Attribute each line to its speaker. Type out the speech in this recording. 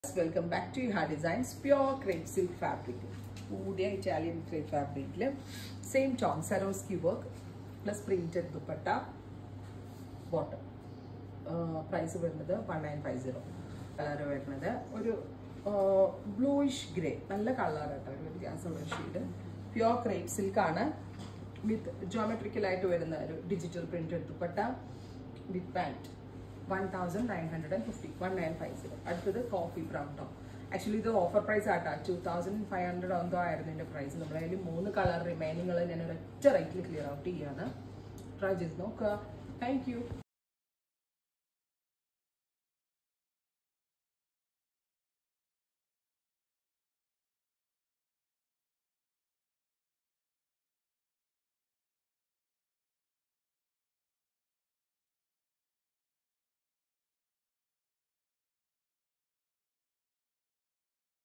Speaker 1: welcome back to ഹാ designs pure crepe silk fabric കൂടിയ Italian crepe ഫാബ്രിക്കിൽ same tone Swarovski work plus printed dupatta bottom price വരുന്നത് one nine five zero colour വരുന്നത് ഒരു bluish grey നല്ല colour കേട്ടോ ഒരു വ്യത്യാസമുള്ള ഷെയ്ഡ് പ്യോർ ക്രേപ്പ് സിൽക്ക് ആണ് വിത്ത് ജോമെട്രിക്കലായിട്ട് വരുന്ന ഒരു digital printed dupatta with pant one thousand nine hundred and fifty one nine five zero അടുത്തത് കോഫി ബ്രൗൺ ടോൺ ആക്ച്വലി ഇത് ഓഫർ പ്രൈസ് ആട്ടാ ടു തൗസൻഡ് ഫൈവ് ഹൺഡ്രഡ് എന്തോ ആയിരുന്നു ഇതിന്റെ പ്രൈസ് നമ്മുടെ കയ്യിൽ മൂന്ന് കളർ റിമൈനിങ്ങൾ ഞാൻ ഒരൊറ്റ റേറ്റിൽ ക്ലിയർ ഔട്ട് ചെയ്യാണ് ട്രൈ ചെയ്ത് നോക്കുക താങ്ക് യു